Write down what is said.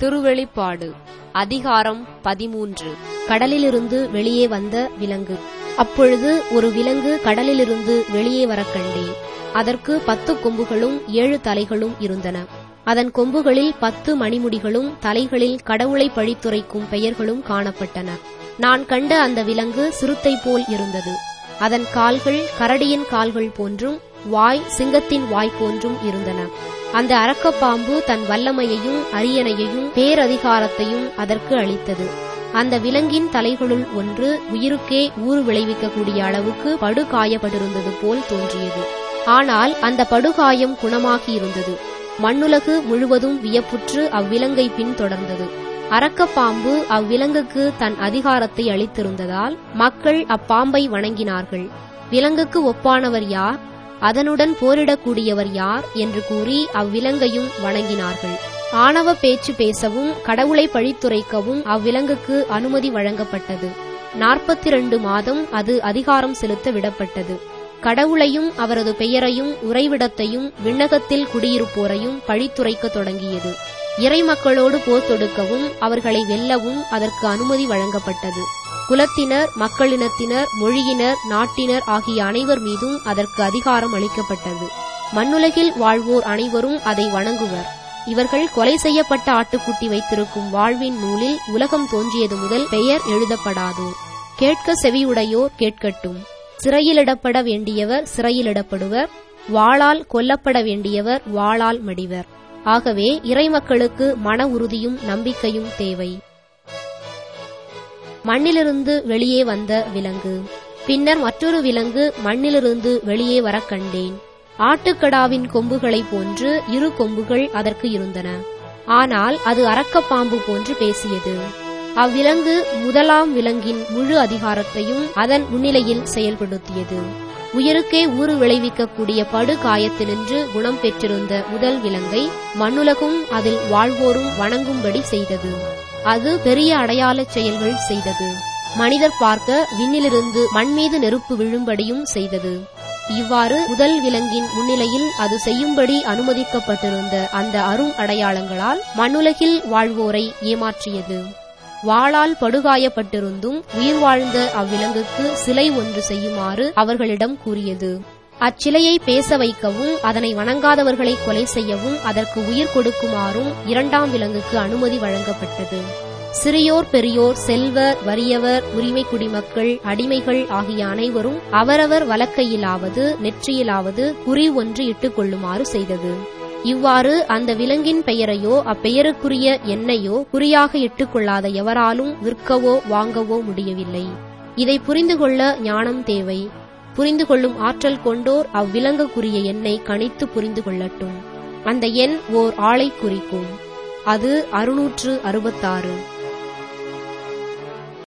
திருவெளிப்பாடு அதிகாரம் பதிமூன்று கடலிலிருந்து வெளியே வந்த விலங்கு அப்பொழுது ஒரு விலங்கு கடலிலிருந்து வெளியே வரக் கண்டேன் அதற்கு பத்து கொம்புகளும் ஏழு தலைகளும் இருந்தன அதன் கொம்புகளில் பத்து மணிமுடிகளும் தலைகளில் கடவுளை பழித்துரைக்கும் பெயர்களும் காணப்பட்டன நான் கண்ட அந்த விலங்கு சிறுத்தை போல் இருந்தது அதன் கால்கள் கரடியின் கால்கள் போன்றும் வாய் சிங்கத்தின் வாய் போன்றும் இருந்தன அந்த அரக்கப்பாம்பு தன் வல்லமையையும் அரியணையையும் பேரதிகாரத்தையும் அதற்கு அளித்தது அந்த விலங்கின் தலைகளுள் ஒன்று உயிருக்கே ஊறு விளைவிக்கக்கூடிய அளவுக்கு படுகாயப்பட்டிருந்தது போல் தோன்றியது ஆனால் அந்த படுகாயம் குணமாகியிருந்தது மண்ணுலகு முழுவதும் வியப்புற்று அவ்விலங்கை பின்தொடர்ந்தது அரக்கப்பாம்பு அவ்விலங்குக்கு தன் அதிகாரத்தை அளித்திருந்ததால் மக்கள் அப்பாம்பை வணங்கினார்கள் விலங்குக்கு ஒப்பானவர் யார் அதனுடன் போரிடக்கூடியவர் யார் என்று கூறி அவ்விலங்கையும் வணங்கினார்கள் ஆணவ பேச்சு பேசவும் கடவுளை பழித்துரைக்கவும் அவ்விலங்குக்கு அனுமதி வழங்கப்பட்டது நாற்பத்தி இரண்டு மாதம் அது அதிகாரம் செலுத்த விடப்பட்டது கடவுளையும் அவரது பெயரையும் உறைவிடத்தையும் விண்ணகத்தில் குடியிருப்போரையும் பழித்துரைக்கத் தொடங்கியது இறை மக்களோடு போர் தொடுக்கவும் அவர்களை வெல்லவும் அதற்கு அனுமதி வழங்கப்பட்டது குலத்தினர் மக்களினத்தினர் மொழியினர் நாட்டினர் ஆகிய அனைவர் மீதும் அதற்கு அதிகாரம் அளிக்கப்பட்டது மண்ணுலகில் வாழ்வோர் அனைவரும் அதை வணங்குவர் இவர்கள் கொலை செய்யப்பட்ட ஆட்டுக்குட்டி வைத்திருக்கும் வாழ்வின் நூலில் உலகம் தோன்றியது முதல் பெயர் எழுதப்படாதோ கேட்க செவியுடையோர் கேட்கட்டும் சிறையிலிடப்பட வேண்டியவர் சிறையிலிடப்படுவர் வாளால் கொல்லப்பட வேண்டியவர் வாளால் மடிவர் ஆகவே இறைமக்களுக்கு மன உறுதியும் நம்பிக்கையும் தேவை மண்ணிலிருந்து வெளியே வந்த விலங்கு பின்னர் மற்றொரு விலங்கு மண்ணிலிருந்து வெளியே வரக் கண்டேன் ஆட்டுக்கடாவின் கொம்புகளைப் போன்று இரு கொம்புகள் அதற்கு இருந்தன ஆனால் அது அரக்கப்பாம்பு போன்று பேசியது அவ்விலங்கு முதலாம் விலங்கின் முழு அதிகாரத்தையும் அதன் முன்னிலையில் செயல்படுத்தியது உயிருக்கே ஊறு விளைவிக்கக்கூடிய படு காயத்தினின்று குணம் பெற்றிருந்த முதல் விலங்கை மண்ணுலகும் அதில் வாழ்வோரும் வணங்கும்படி செய்தது அது பெரிய அடையாளச் செயல்கள் செய்தது மனிதர் பார்க்க விண்ணிலிருந்து மண்மீது நெருப்பு விழும்படியும் செய்தது இவ்வாறு முதல் விலங்கின் முன்னிலையில் அது செய்யும்படி அனுமதிக்கப்பட்டிருந்த அந்த அரும் அடையாளங்களால் மண்ணுலகில் வாழ்வோரை ஏமாற்றியது வாளால் படுகாயப்பட்டிருந்தும் உயிர் வாழ்ந்த அவ்விலங்குக்கு சிலை ஒன்று செய்யுமாறு அவர்களிடம் கூறியது அச்சிலையை பேச வைக்கவும் அதனை வணங்காதவர்களை கொலை செய்யவும் அதற்கு உயிர் கொடுக்குமாறும் இரண்டாம் விலங்குக்கு அனுமதி வழங்கப்பட்டது சிறியோர் பெரியோர் செல்வர் வறியவர் உரிமை குடிமக்கள் அடிமைகள் ஆகிய அனைவரும் அவரவர் வலக்கையிலாவது நெற்றியிலாவது குறி ஒன்று இட்டுக் கொள்ளுமாறு செய்தது இவ்வாறு அந்த விலங்கின் பெயரையோ அப்பெயருக்குரிய எண்ணையோ குறியாக இட்டுக் கொள்ளாத எவராலும் விற்கவோ வாங்கவோ முடியவில்லை இதை புரிந்து கொள்ள ஞானம் தேவை புரிந்து கொள்ளும் ஆற்றல் கொண்டோர் அவ்விலங்குக்குரிய எண்ணை கணித்து புரிந்து கொள்ளட்டும் அந்த எண் ஓர் ஆளை குறிக்கும் அது அறுநூற்று அறுபத்தாறு